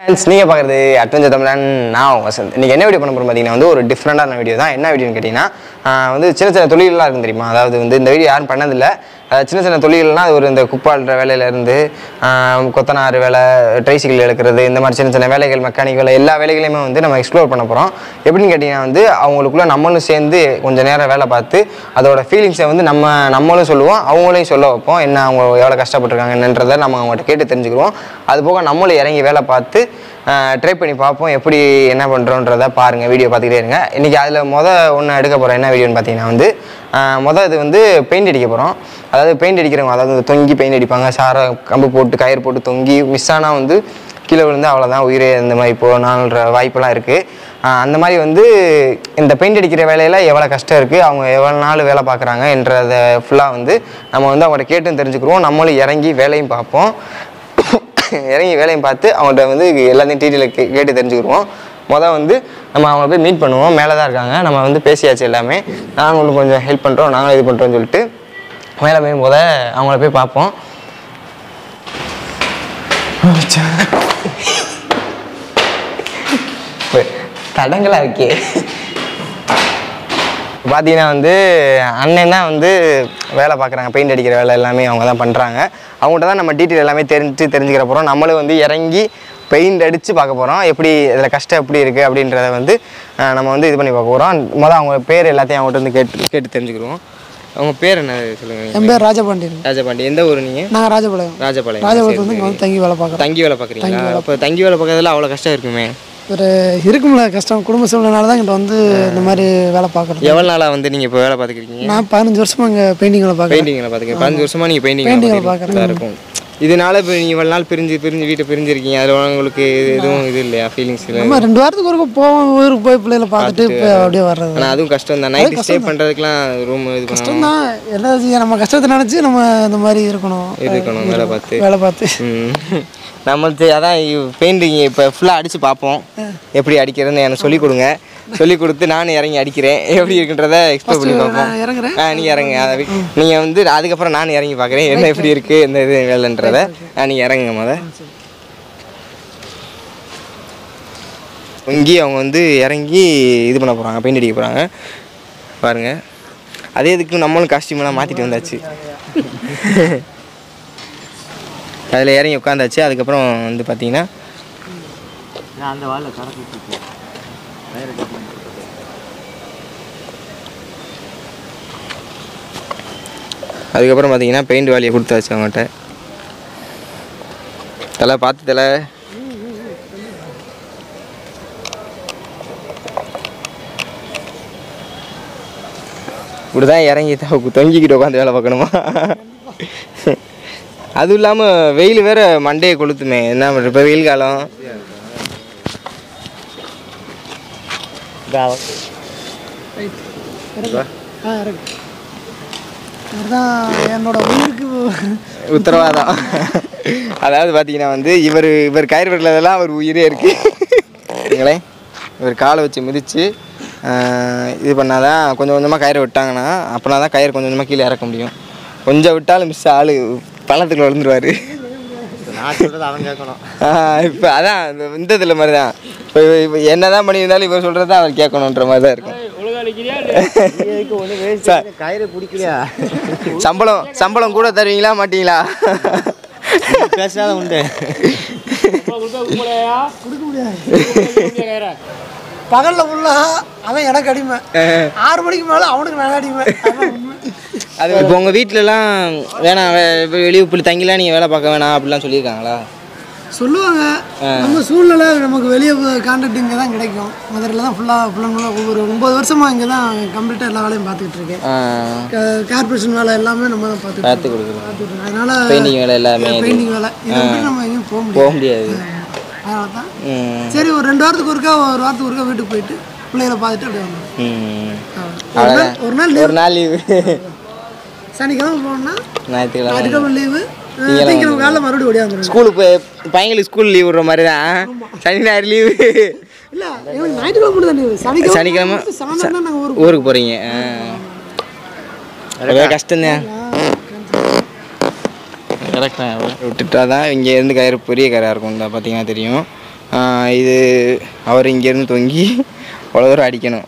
Friends நீங்கள் பார்க்குறது adventure தமிழன் நான் வசந்த் இன்றைக்கி என்ன வீடியோ பண்ண போகிறோம் பார்த்தீங்கன்னா வந்து ஒரு டிஃப்ரெண்டான வீடியோ தான் என்ன வீடியோன்னு கேட்டிங்கன்னா ஆஹ் வந்து சின்ன சின்ன தொழிலெலாம் இருக்கும் தெரியுமா அதாவது வந்து இந்த வீடியோ யாரும் பண்ணதில்லை அஹ் சின்ன சின்ன தொழில்னா அது ஒரு இந்த குப்பாடுற வேலையிலேருந்து கொத்தனார் வேலை ட்ரைசிக்கல் எடுக்கிறது இந்த மாதிரி சின்ன சின்ன வேலைகள் மெக்கானிக் வேலை எல்லா வேலைகளையுமே வந்து நம்ம எக்ஸ்ப்ளோர் பண்ண போகிறோம் எப்படின்னு கேட்டிங்கன்னா வந்து அவங்களுக்குள்ள நம்மளும் சேர்ந்து கொஞ்சம் நேரம் வேலை பார்த்து அதோட ஃபீலிங்ஸை வந்து நம்ம நம்மளும் சொல்லுவோம் அவங்களையும் சொல்ல வைப்போம் என்ன அவங்க எவ்வளோ கஷ்டப்பட்டிருக்காங்க என்னன்றதை நம்ம அவங்கள்ட்ட கேட்டு தெரிஞ்சுக்கிறோம் அது போக நம்மளும் இறங்கி வேலை பார்த்து ட்ரை பண்ணி பார்ப்போம் எப்படி என்ன பண்ணுறோன்றதை பாருங்கள் வீடியோ பார்த்துக்கிட்டே இருங்க இன்றைக்கி அதில் மொதல் ஒன்று எடுக்க போகிறோம் என்ன வீடியோன்னு பார்த்தீங்கன்னா வந்து ஆஹ் மொதல் இது வந்து பெயிண்ட் அடிக்க போகிறோம் அதாவது பெயிண்ட் அடிக்கிறவங்க அதாவது இந்த தொங்கி பெயிண்ட் அடிப்பாங்க சாரை கம்பு போட்டு கயிறு போட்டு தொங்கி மிஸ் ஆனால் வந்து கீழே விழுந்து அவ்வளோதான் உயிரே இந்த மாதிரி போனால்ன்ற வாய்ப்பெல்லாம் இருக்குது அந்த மாதிரி வந்து இந்த பெயிண்ட் அடிக்கிற வேலையில் எவ்வளோ கஷ்டம் இருக்குது அவங்க எவ்வளோ நாள் வேலை பார்க்குறாங்க என்றதை ஃபுல்லாக வந்து நம்ம வந்து அவங்கள்ட்ட கேட்டும் தெரிஞ்சுக்கிறோம் நம்மளும் இறங்கி வேலையும் பார்ப்போம் இறங்கி வேலையும் பார்த்து அவங்கள்ட்ட வந்து எல்லாத்தையும் டீட்டெயில் கே கேட்டு தெரிஞ்சுக்கிடுவோம் மொதல் வந்து நம்ம அவங்கள போய் மீட் பண்ணுவோம் மேலே தான் இருக்காங்க நம்ம வந்து பேசியாச்சு எல்லாமே நாங்களும் கொஞ்சம் ஹெல்ப் பண்ணுறோம் நாங்களும் இது பண்ணுறோம்னு சொல்லிட்டு மேலே போய் முத அவங்கள போய் பார்ப்போம் தடங்களாக இருக்கே பார்த்தீங்கன்னா வந்து அண்ணன் தான் வந்து வேலை பார்க்குறாங்க பெயிண்ட் அடிக்கிற வேலை எல்லாமே அவங்க தான் பண்ணுறாங்க அவங்கள்ட்ட தான் நம்ம டீட்டெயில் எல்லாமே தெரிஞ்சு தெரிஞ்சுக்கிற போகிறோம் நம்மளும் வந்து இறங்கி பெயிண்ட் அடித்து பார்க்க போகிறோம் எப்படி இதில் கஷ்டம் எப்படி இருக்குது அப்படின்றத வந்து அஹ், நம்ம வந்து இது பண்ணி பார்க்க போகிறோம் மொதல் அவங்க பேர் எல்லாத்தையும் அவங்கள்ட்ட வந்து கேட்டு கேட்டு தெரிஞ்சுக்கிறோம் அவங்க பேர் என்ன சொல்லுங்கள் என் பேர் ராஜபாண்டியன் ராஜபாண்டி எந்த ஊர் நீங்கள் நாங்கள் ராஜபாளையம் ராஜபாளையம் ராஜபாளையத்து வந்து இங்கே வந்து தங்கி வேலை பார்க்குறோம் தங்கி வேலை பார்க்குறீங்களா அப்போ தங்கி வேலை பார்க்கறதுல அவ்வளோ கஷ்டம் இருக்குமே ஒரு இருக்கும்ல கஷ்டம் குடும்ப சூழ்நிலை தான் இங்கிட்ட வந்து இந்த மாதிரி வேலை பார்க்குறோம் எவ்வளோ நாளாக வந்து நீங்கள் இப்போ வேலை பார்த்துக்கிறீங்க நான் பதினஞ்சு வருஷமா இங்கே பெயிண்டிங் வேலை பார்க்குறேன் பெயிண்டிங்கில் பார்த்துக்க பதினஞ்சு வருஷமா நீங்கள் பெயிண்டிங் Painting பார்த்துக்கிட்டு தான் இருக்கும் இதனால இப்போ நீங்கள் இவ்வளோ நாள் பிரிஞ்சு பிரிஞ்சு வீட்டை பிரிஞ்சிருக்கீங்க அதில் உங்களுக்கு எதுவும் இது இல்லையா ஃபீலிங்ஸ் இல்லை நம்ம ரெண்டு வாரத்துக்கு ஒருக்க போவோம் ஊருக்கு போய் பிள்ளைகளை பார்த்துட்டு இப்போ அப்படியே வர்றது ஆனால் அதுவும் கஷ்டம் தான் நைட்டு ஸ்டே பண்ணுறதுக்குலாம் ரூம் இது பண்ணணும் கஷ்டம் தான் என்ன செய்ய நம்ம கஷ்டத்தை நினச்சி நம்ம இந்த மாதிரி இருக்கணும் இருக்கணும் வேலை பார்த்து வேலை பார்த்து ம். நம்மளுக்கு அதான் பெயிண்டிங் இப்போ ஃபுல்லாக அடித்து பார்ப்போம் எப்படி அடிக்கிறதுன்னு எனக்கு சொல்லிக் கொடுங்க சொல்லிக் கொடுத்து நானும் இறங்கி அடிக்கிறேன் எப்படி இருக்குன்றத எக்ஸ்ப்ளோர் பண்ணி பார்ப்போம் நான் இறங்குறேன் ஆ நீங்கள் இறங்குங்க அதை வி- நீங்கள் வந்து அதுக்கப்புறம் நானும் இறங்கி பார்க்குறேன் என்ன எப்படி இருக்குது எந்த இது வேலைன்றத ஆ நீங்கள் இறங்குங்க முத இங்கேயே அவங்க வந்து இறங்கி இது பண்ண போகிறாங்க பெயிண்ட் அடிக்க போகிறாங்க பாருங்கள் அதே இதுக்கு நம்மளும் காஸ்டியூமெல்லாம் மாற்றிட்டு வந்தாச்சு அதில் இறங்கி உட்காந்தாச்சு அதுக்கப்புறம் வந்து பார்த்தீங்கன்னா அதுக்கப்புறம் பார்த்தீங்கன்னா பெயிண்ட் வேலையை கொடுத்தாச்சு அவங்ககிட்ட தலை பார்த்து தலை இப்படி தான் இறங்கி த- தொங்கிக்கிட்டு உட்காந்து வேலை பார்க்கணுமா அதுவும் இல்லாமல் வெயில் வேற மண்டையை கொளுத்துமே என்ன பண்ணுற இப்போ வெயில் காலம் ஆ இறங்கு இதுதான் என்னோட உயிருக்கு உத்தரவாதம் அதாவது பார்த்தீங்கன்னா வந்து இவர் இவர் கயிறு விடுறதெல்லாம் அவர் உயிரே இருக்கு நீங்களே இவர் காலை வச்சு மிதித்து இது பண்ணாதான் கொஞ்சம் கொஞ்சமாக கயிறை விட்டாங்கன்னா அப்போனா தான் கயிறு கொஞ்சம் கொஞ்சமாக கீழே இறக்க முடியும் கொஞ்சம் விட்டாலும் மிஸ் ஆள் பள்ளத்துக்குள்ள விழுந்துருவார் நான் சொல்றது அவன் கேட்கணும் இப்போ அதான் இந்த இந்த இதில் மாதிரி தான் இப்போ இப்போ என்ன தான் பண்ணியிருந்தாலும் இவர் சொல்கிறது தான் அவர் கேட்கணுன்ற மாதிரி தான் இருக்கும் சார் கயிறு பிடிக்கலையா சம்பளம் சம்பளம் கூட தருவீங்களா மாட்டீங்களா பேசாத உண்டு பகலில் ஃபுல்லா அவன் எனக்கு அடிமை ஆறு மணிக்கு மேலே அவனுக்கு நான் அடிமை அதான் உண்மை. அது இப்போ உங்கள் வீட்டிலலாம் வேணாம் வே- வெ- வெளியே இப்படி தங்கிலாம் நீங்கள் வேலை பார்க்க வேணாம் அப்படிலாம் சொல்லியிருக்காங்களா சொல்லுவாங்க நம்ம சூழ்நிலை நமக்கு வெளியே கான்ட்ராக்ட் இங்கே தான் கிடைக்கும் மதுரையில் தான் ஃபுல்லாக ஃபுல் அண்ட் ஃபுல்லாக ஒரு ஒம்பது வருஷமாக இங்கே தான் கம்ப்ளீட்டாக எல்லா வேலையும் பார்த்துக்கிட்டு இருக்கேன் கார்பரேஷன் வேலை எல்லாமே நம்ம தான் பார்த்துட்டு பார்த்து கொடுக்குறோம் பார்த்துட்டு இருக்கோம் அதனால பெயிண்டிங் வேலை எல்லாமே இது. பெயிண்டிங் வேலை இதை விட்டு நம்ம எங்கேயும் போக போக முடியாது முடியாது அதனால தான் ம் சரி ஒரு ரெண்டு வாரத்துக்கு ஒருக்கா ஒரு வாரத்துக்கு ஒருக்கா வீட்டுக்கு போயிட்டு பிள்ளைகளை பார்த்துட்டு அப்படியே வந்தோம் ம் ஒரு நாள் ஒரு நாள் ஒரு நாள் லீவு சனிக்கிழமை போனோம்னா ஞாயிற்றுக்கிழமை ஞாயிற்றுக்கிழமை லீவு திங்கிழமை காலைல மறுபடியும் ஓடியாந்துருவோம் ஸ்கூலுக்கு போய் பையங்களுக்கு ஸ்கூல் லீவ் விடுற மாதிரி தான் சனி ஞாயிறு லீவு இல்லை எங்களுக்கு ஞாயிற்றுக்கிழமை மட்டும் தான் லீவு சனிக்கிழமை சனிக்கிழமை முடிச்சுட்டு சாயந்தரம் தான் நாங்கள் ஊருக்கு ஊருக்கு போகிறீங்க ரொம்ப கஷ்டம்தான் கரெக்டாக விட்டுட்டா தான் இங்கே இருந்து கயிறு பெரிய கயிறாக இருக்கும் இந்த பார்த்தீங்கன்னா தெரியும் ஆ, இது அவர் இங்கேருந்து தொங்கி அவ்வளோ தூரம் அடிக்கணும்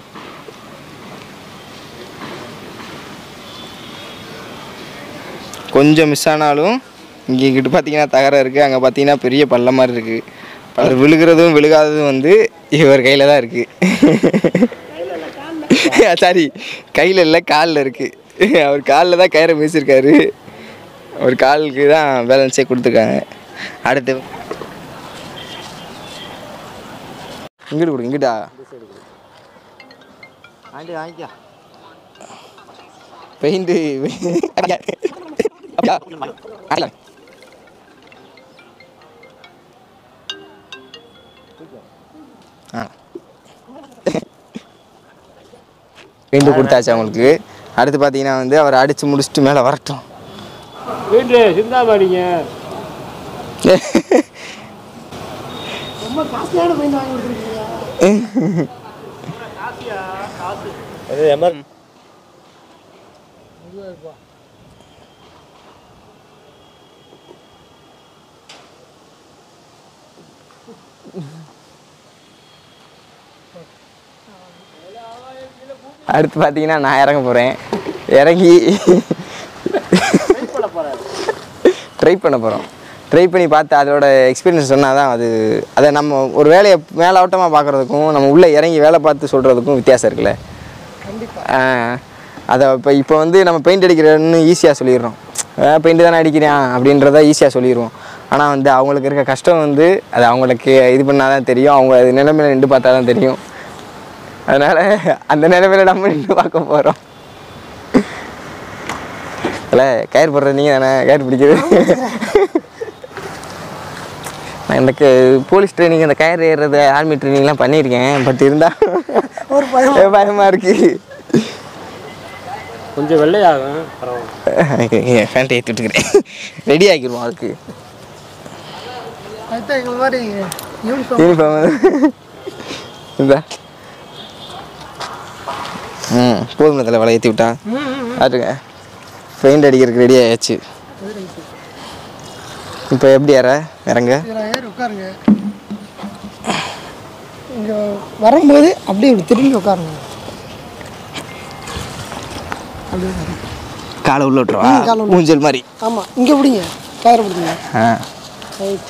கொஞ்சம் மிஸ் ஆனாலும் இங்கே இங்கிட்டு பார்த்தீங்கன்னா தகரம் இருக்குது அங்கே பார்த்தீங்கன்னா பெரிய பள்ளம் மாதிரி இருக்குது அது விழுகிறதும் விழுகாததும் வந்து இவர் கையில் தான் இருக்குது சாரி கையில் இல்லை காலில் இருக்குது அவர் காலில் தான் கயிறை மீசிருக்காரு அவர் காலுக்கு தான் பேலன்ஸே கொடுத்துருக்காங்க அடுத்து இங்கிட்டு கொடு இங்கிட்டா ஆண்டி வாங்கிக்கோ பெயிண்ட்டு பெயிண்ட்டு கொடுத்தாச்சு அவங்களுக்கு அடுத்து பார்த்தீங்கன்னா வந்து அவர் அடித்து முடிச்சுட்டு மேலே வரட்டும் வீட்டில் சிந்தாபாடிங்க ரொம்ப காஸ்ட்லியான பெயிண்ட் வாங்கி கொடுத்துருக்கீங்க அது எமர் அடுத்து பார்த்தீங்கன்னா நான் இறங்க போகிறேன் இறங்கி ட்ரை பண்ண போகிறோம் ட்ரை பண்ணி பார்த்து அதோட எக்ஸ்பீரியன்ஸ் சொன்னால் தான் அது அதை நம்ம ஒரு வேலையை மேலோட்டமாக பார்க்குறதுக்கும் நம்ம உள்ளே இறங்கி வேலை பார்த்து சொல்கிறதுக்கும் வித்தியாசம் இருக்குல்ல ஆ, அதை இப்போ இப்போ வந்து நம்ம பெயிண்ட் அடிக்கிறன்னு ஈஸியாக சொல்லிடுறோம் பெயிண்ட் தானே அடிக்கிறேன் அப்படின்றத ஈஸியாக சொல்லிடுவோம் ஆனால் வந்து அவங்களுக்கு இருக்க கஷ்டம் வந்து அது அவங்களுக்கு இது பண்ணால் தான் தெரியும் அவங்க அது நிலைமையில நின்று பார்த்தா தான் தெரியும் அதனால் அந்த நிலைமையில நம்ம நின்று பார்க்க போகிறோம் இல்லை கயிறு போடுறது நீங்கள் தானே கயிறு பிடிக்கிறது நான் எனக்கு போலீஸ் ட்ரைனிங் அந்த கயிறு ஏறுறது ஆர்மி ட்ரைனிங்லாம் பண்ணியிருக்கேன் பட் இருந்தால் ஒரு பயம் பயமாக இருக்குது கொஞ்சம் வெள்ளையாகும் பரவாயில்ல ஃபேண்ட்டை ஏற்றி விட்டுக்கிறேன் ரெடி ஆக்கிடுவோம் அதுக்கு அதுதான் எங்களை மாதிரி யூனிஃபார்ம் யூனிஃபார்ம் இந்த ம் போதும் தலை வலை ஏற்றி விட்டா அதுங்க பெயிண்ட் அடிக்கிறதுக்கு ரெடி ஆயாச்சு இப்போ எப்படி ஏற இறங்க இதில் ஏறி உட்காருங்க இங்கே வரும்போது அப்படியே இப்படி திரும்பி உட்காருங்க அப்படியே உட்காருங்க. காலை உள்ள விட்டுருவா ம், காலை உள்ள. ஊஞ்சல் மாதிரி ஆமாம் இங்கே பிடிங்க கயிறு பிடிங்க ஆ ரைட்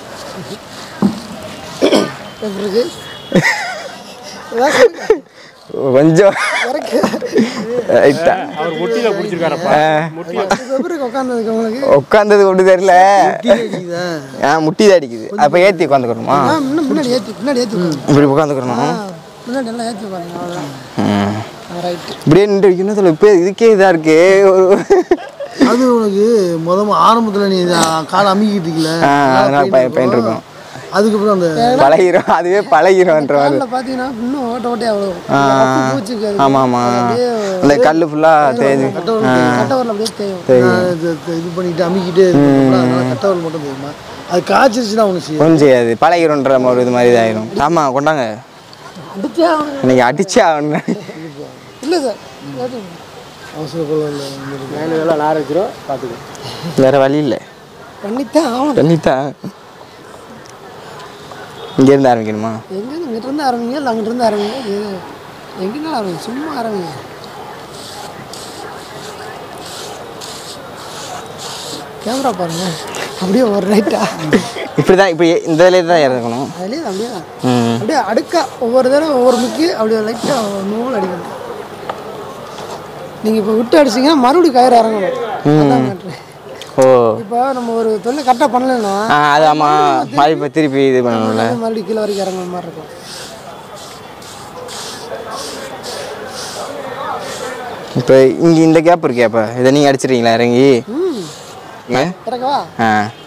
எப்படி இருக்கு ஏதாவது சொல்லுங்க. கொஞ்சம் இறக்கு ரைட்டா அவர் முட்டியில் பிடிச்சிருக்காரப்பா முட்டியில் இப்போ எப்படி இருக்கு உட்காந்ததுக்கு உங்களுக்கு உட்காந்தது ஒன்று தெரியல ஆ முட்டி தான் அடிக்குது அப்போ ஏற்றி உட்காந்துக்கணுமா ஆ இன்னும் முன்னாடி ஏற்றி பின்னாடி ஏற்றி உட்காருங்க இப்படி உட்காந்துக்கணும் ஆ முன்னாடி எல்லாம் ஏற்றி உட்காருங்க அவ்வளோதான் ம் ரைட்டு இப்படியே நின்று வைக்கணும் சொல்ல இப்போ இதுக்கே இதாக இருக்கு ஒரு- அது உனக்கு முத ஆரம்பத்துல நீ இத காலை அமுக்கிட்டு இருக்கல ஆ, அதனால பய- பயன் இருக்கும் அதுக்கப்புறம் அந்த பழகிரும் அதுவே பழகிரும்ன்ற மாதிரி காலில் பார்த்தீங்கன்னா இன்னும் ஓட்ட ஓட்டையாக அவ்வளோ ஆ, பூச்சிக்கு அது ஆமாம் ஆமாம் அப்படியே அந்த கல் ஃபுல்லாக தேஞ்சு கட்டவரில் அப்படியே தேயும் தெரியும் நான் இது இது பண்ணிட்டு அமுக்கிட்டே இருக்கணும் அதனால கட்டவல் மட்டும் தெரியுமா அது காய்ச்சிருச்சுன்னா ஒன்று செய்யும் கொஞ்சம் செய்யாது பழகிரும்ன்ற ஒரு இது மாதிரி இதாயிரும் ஆமாம் கொண்டாங்க அடிச்சே ஆகணும் இன்னைக்கு அடிச்சே ஆகணும் இல்லை சார் ஏற்றுங்க. அவசர கொள்ள மேலே எல்லாம் நார் வச்சிரும் பார்த்துக்கோ வேற வழி இல்லை பண்ணித்தான் ஆகணும் பண்ணித்தான் இங்கேருந்து ஆரம்பிக்கணுமா எங்கேருந்து இங்கிட்ட இருந்து ஆரம்பிங்க இல்லை அங்கிட்ட இருந்து ஆரம்பிங்க எது எங்கேருந்து ஆரம்பிங்க சும்மா ஆரம்பிங்க கேமரா பாருங்க அப்படியே ஒரு ரைட்டா இப்படி தான் இப்போ இந்த இதிலே தான் இறக்கணும் அதுலேயே அப்படியே தான். ம் அப்படியே அடுக்கா ஒவ்வொரு தடவை ஒவ்வொரு முக்கி அப்படியே லைட்டாக நூல் அடிக்கணும் நீங்கள் இப்போ விட்டு அடிச்சிங்கன்னா மறுபடியும் கயிறு இறங்கணும் அதான் matter. ஓ இப்போ நம்ம ஒரு தொழில் கரெக்டாக பண்ணலைன்னா ஆ அது ஆமாம் அது இப்போ திருப்பி இது பண்ணணும்ல அது மறுபடியும் கீழே வரைக்கும் இறங்குற மாதிரி இருக்கும் இப்போ இங்கே இந்த கேப் இருக்கே அப்போ இதை நீங்கள் அடிச்சிடுறீங்களா இறங்கி ம் ஆ? இறக்கவா ஆ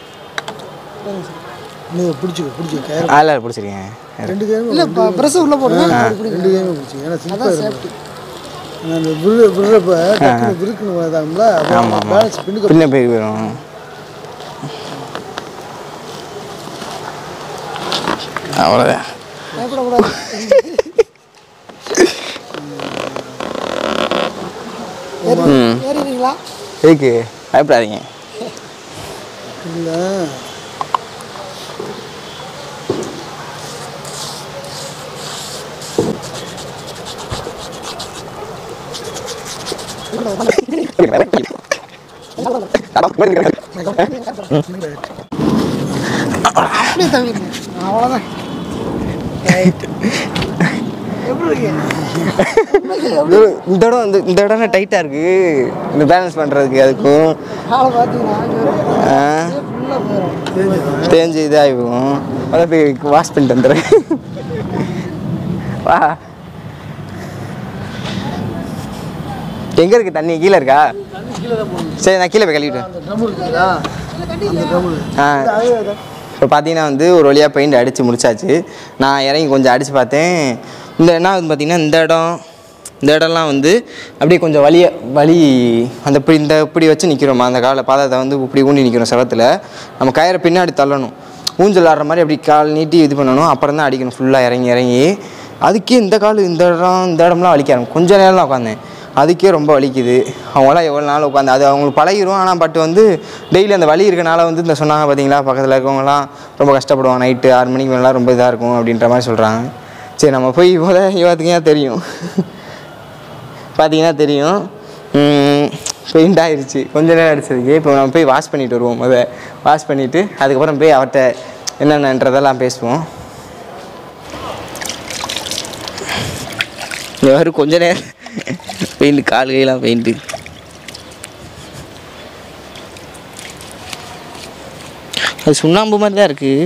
நீ பிடிச்சிக்கோ பிடிச்சிக்கோ கயிறு அதில் பிடிச்சிருக்கேன் ரெண்டு கையும் இல்லை இப்போ ப்ரெஸ் உள்ளே போடுங்க அப்படி பிடிங்க. ரெண்டு கையும் பிடிச்சிக்கோ ஏன்னா சிம்பிளாக அதான் சேஃப்டி அந்த விரு விடுறப்ப டக்குனு விருக்குன்னு வதாங்களா ஆமாம் ஆமாம் பேலன்ஸ் பின்னுக்கு பின்ன போய் வரும் அவ்வளோதான் பயப்படக்கூடாது ஏறி- ஏறிடுறீங்களா எதுக்கு பயப்படாதீங்க இல்லை அப்படியே தவிர்ங்க அவ்வளோதான் எப்படி இருக்கு இந்த இடம் வந்து இந்த இடம் டைட்டாக இருக்குது இந்த பேலன்ஸ் பண்ணுறதுக்கு அதுக்கும் காலை பார்த்தீங்கன்னா ஆ, ஃபுல்லாக போயிடும் தேஞ்சு இதாகிடும் அதை போய் வாஷ் பண்ணிட்டு வந்துடுறேன் வா எங்கே இருக்குது தண்ணி கீழே இருக்கா சரி நான் கீழே போய் கழுவிட்டேன் அந்த ட்ரம் இருக்குங்களா அந்த ட்ரம் ஆ இப்போ பார்த்தீங்கன்னா வந்து ஒரு வழியாக பெயிண்ட் அடித்து முடிச்சாச்சு நான் இறங்கி கொஞ்சம் அடித்து பார்த்தேன் இந்த என்ன ஆகுதுன்னு பார்த்தீங்கன்னா இந்த இடம் இந்த இடம்லாம் வந்து அப்படியே கொஞ்சம் வலிய வலி அந்த இப்படி இந்த இப்படி வச்சு நிற்கிறோம் அந்த கால பாதத்தை வந்து இப்படி ஊண்டி நிற்கிறோம் செவத்தில் நம்ம கயிறை பின்னாடி தள்ளணும் ஊஞ்சல் ஆடுற மாதிரி அப்படி கால் நீட்டி இது பண்ணணும் அப்புறம் தான் அடிக்கணும் ஃபுல்லாக இறங்கி இறங்கி அதுக்கே இந்த கால் இந்த இடம் இந்த இடம்லாம் வலிக்க ஆரம்பிக்கும் கொஞ்ச நேரம் தான் உட்காந்தேன் அதுக்கே ரொம்ப வலிக்குது அவங்களாம் எவ்வளோ நாள் உட்காந்து அது அவங்களுக்கு பழகிரும் ஆனால் பட் வந்து டெய்லி அந்த வலி இருக்கனால வந்து இந்த சொன்னாங்க பார்த்தீங்களா பக்கத்தில் இருக்கவங்கலாம் ரொம்ப கஷ்டப்படுவாங்க நைட்டு ஆறு மணிக்கு மேலாம் ரொம்ப இதாக இருக்கும் அப்படின்ற மாதிரி சொல்கிறாங்க சரி நம்ம போய் இவ்வளோ இவத்துக்கு ஏன் தெரியும் பார்த்தீங்கன்னா தெரியும் பெயிண்ட் ஆயிடுச்சு கொஞ்ச நேரம் அடிச்சதுக்கு இப்போ நம்ம போய் வாஷ் பண்ணிட்டு வருவோம் முத வாஷ் பண்ணிவிட்டு அதுக்கப்புறம் போய் அவர்கிட்ட என்னென்னன்றதெல்லாம் பேசுவோம் இங்க வரும் கொஞ்ச நேரம் பெயிண்ட் கால் கையெல்லாம் பெயிண்ட்டு அது சுண்ணாம்பு மாதிரி தான் இருக்கு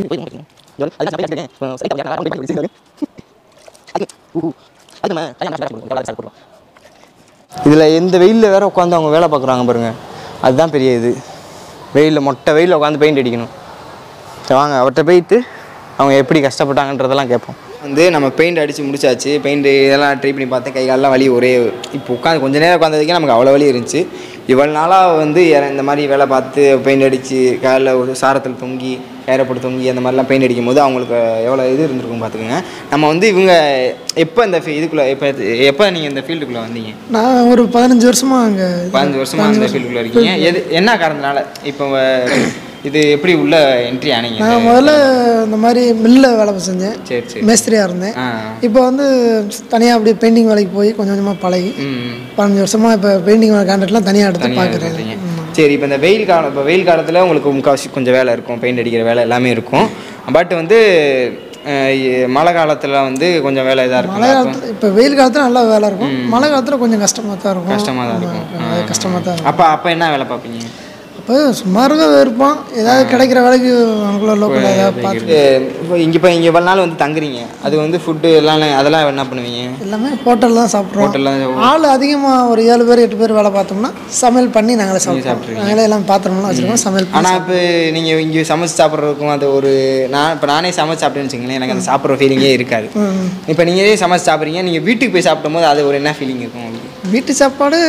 இதில் எந்த வெயிலில் வேற உட்காந்து அவங்க வேலை பார்க்குறாங்க பாருங்க அதுதான் பெரிய இது வெயிலில் மொட்டை வெயிலில் உட்காந்து பெயிண்ட் அடிக்கணும் சரி வாங்க அவர்கிட்ட போயிட்டு அவங்க எப்படி கஷ்டப்பட்டாங்கன்றதெல்லாம் கேட்போம் வந்து நம்ம பெயிண்ட் அடித்து முடிச்சாச்சு பெயிண்ட் இதெல்லாம் ட்ரை பண்ணி பார்த்தேன் கை காலெல்லாம் வலி ஒரே இப்போ உட்காந்து கொஞ்ச நேரம் உட்காந்ததுக்கே நமக்கு அவ்வளோ வலி இருந்துச்சு இவ்வளோ நாளாக வந்து இற- இந்த மாதிரி வேலை பார்த்து பெயிண்ட் அடித்து காலில் ஒரு சாரத்தில் தொங்கி கயிறை போட்டு தொங்கி அந்த மாதிரிலாம் பெயிண்ட் அடிக்கும் போது அவங்களுக்கு எவ்வளோ இது இருந்திருக்கும் பார்த்துக்கோங்க நம்ம வந்து இவங்க எப்போ இந்த ஃபீ- இதுக்குள்ளே எப்போ எப்போ நீங்கள் இந்த ஃபீல்டுக்குள்ளே வந்தீங்க நான் ஒரு பதினஞ்சு வருஷமா அங்கே பதினஞ்சு வருஷமா அந்த ஃபீல்டுக்குள்ள இருக்கீங்க எது என்ன காரணத்தினால இப்போ வ- இது எப்படி உள்ள என்ட்ரி ஆனீங்க நான் முதல்ல இந்த மாதிரி மில்ல வேலை செஞ்சேன் சரி சரி மேஸ்திரியாக இருந்தேன் ஆ இப்போ வந்து தனியாக அப்படியே பெயிண்டிங் வேலைக்கு போய் கொஞ்சம் கொஞ்சமாக பழகி ம் பதினஞ்சு வருஷமா இப்போ பெயிண்டிங் வேலை கான்ட்ராக்ட்லாம் தனியாக எடுத்து தனியா பார்க்குறேன் இருக்கீங்க. சரி இப்போ இந்த வெயில் காலம் இப்போ வெயில் காலத்தில் உங்களுக்கு முக்கால்வாசி கொஞ்சம் வேலை இருக்கும் பெயிண்ட் அடிக்கிற வேலை எல்லாமே இருக்கும் பட் வந்து அஹ், இ- மழை காலத்தில் வந்து கொஞ்சம் வேலை இதாக இருக்கும் மழை காலத்தில் இப்போ வெயில் காலத்தில் நல்லா வேலை இருக்கும் மழை காலத்தில் கொஞ்சம் கஷ்டமாக தான் இருக்கும் கஷ்டமாக தான் இருக்கும் ஆமா, கஷ்டமாக தான் இருக்கும் அப்போ அப்போ என்ன வேலை பார்ப்பீங்க அப்போ சும்மா இருக்க இருப்போம் ஏதாவது கிடைக்கிற வேலைக்கு அவங்கள லோக்கல் ஏதாவது பார்த்து இப்போ இங்கே இப்போ இங்கே இவ்வளோ நாள் வந்து தங்குறீங்க அது வந்து ஃபுட்டு எல்லாம் அதெல்லாம் என்ன பண்ணுவீங்க எல்லாமே ஹோட்டலில் தான் சாப்பிட்றோம் ஹோட்டலில் ஆள் அதிகமாக ஒரு ஏழு பேர் எட்டு பேர் வேலை பார்த்தோம்னா சமையல் பண்ணி நாங்களே சாப்பிட்றோம் நாங்களே எல்லாம் பாத்திரம்லாம் வச்சுருக்கோம் சமையல் பண்ணி ஆனால் இப்போ நீங்கள் இங்கே சமைச்சு சாப்பிட்றதுக்கும் அது ஒரு நான் இப்போ நானே சமைச்சு சாப்பிட்டேன்னு வச்சுங்களேன் எனக்கு அந்த சாப்பிட்ற ஃபீலிங்கே இருக்காது இப்போ நீங்களே சமைச்சு சாப்பிட்றீங்க நீங்கள் வீட்டுக்கு போய் சாப்பிடும் போது அது ஒரு என்ன ஃபீலிங் இருக்கும் உங்களுக்கு வீட்டு சாப்பாடு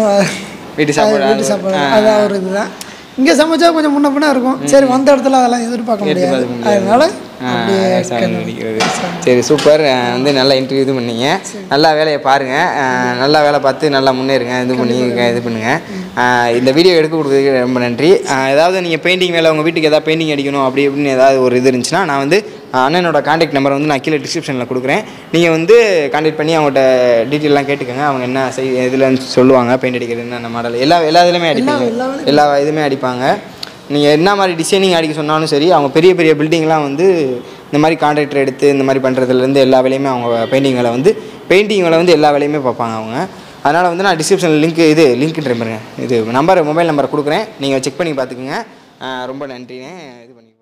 வீட்டு அது சாப்பாடு வீட்டு சாப்பாடு அது ஒரு இதுதான் இங்கே சமைச்சா கொஞ்சம் முன்ன பின்ன இருக்கும் சரி வந்த இடத்துல அதெல்லாம் எதிர்பார்க்க முடியாது எதிர்பார்க்க முடியாது. அதனால ஆ, அப்படியே சாமி அடிக்கிறது. சரி சூப்பர் அஹ் வந்து நல்லா இன்டர்வியூ இது பண்ணீங்க நல்லா வேலையை பாருங்கள் நல்லா வேலை பார்த்து நல்லா முன்னேறுங்க இது பண்ணி இது பண்ணுங்கள் அஹ் இந்த வீடியோ எடுக்க கொடுத்ததுக்கு ரொம்ப நன்றி அஹ் ஏதாவது நீங்கள் பெயிண்டிங் வேலை உங்கள் வீட்டுக்கு ஏதாவது பெயிண்டிங் அடிக்கணும் அப்படி இப்படின்னு ஏதாவது ஒரு இது இருந்துச்சுன்னா நான் வந்து அண்ணனோட காண்டாக்ட் நம்பர் வந்து நான் கீழே டிஸ்கிரிப்ஷனில் கொடுக்குறேன் நீங்கள் வந்து காண்டாக்ட் பண்ணி அவங்கள்ட்ட டீட்டெயிலாம் கேட்டுக்கோங்க அவங்க என்ன செய் இதில் சொல்லுவாங்க பெயிண்ட் அடிக்கிறது என்னென்ன மாடல் எல்லா எல்லா இதுலையுமே அடிப்பாங்க எல்லா இதுவுமே அடிப்பாங்க நீங்கள் என்ன மாதிரி டிசைனிங் அடிக்க சொன்னாலும் சரி அவங்க பெரிய பெரிய பில்டிங்லாம் வந்து இந்த மாதிரி கான்ட்ராக்டர் எடுத்து இந்த மாதிரி பண்ணுறதுலேருந்து எல்லா வேலையுமே அவங்க பெயிண்டிங் வேலை வந்து பெயிண்டிங் வேலை வந்து எல்லா வேலையுமே பார்ப்பாங்க அவங்க அதனால் வந்து நான் டிஸ்கிரிப்ஷனில் லிங்க் இது லிங்க் பாருங்க இது நம்பர் மொபைல் நம்பர் கொடுக்குறேன் நீங்கள் செக் பண்ணி பார்த்துக்குங்க ஆஹ் ரொம்ப நன்றினே இது பண்ணி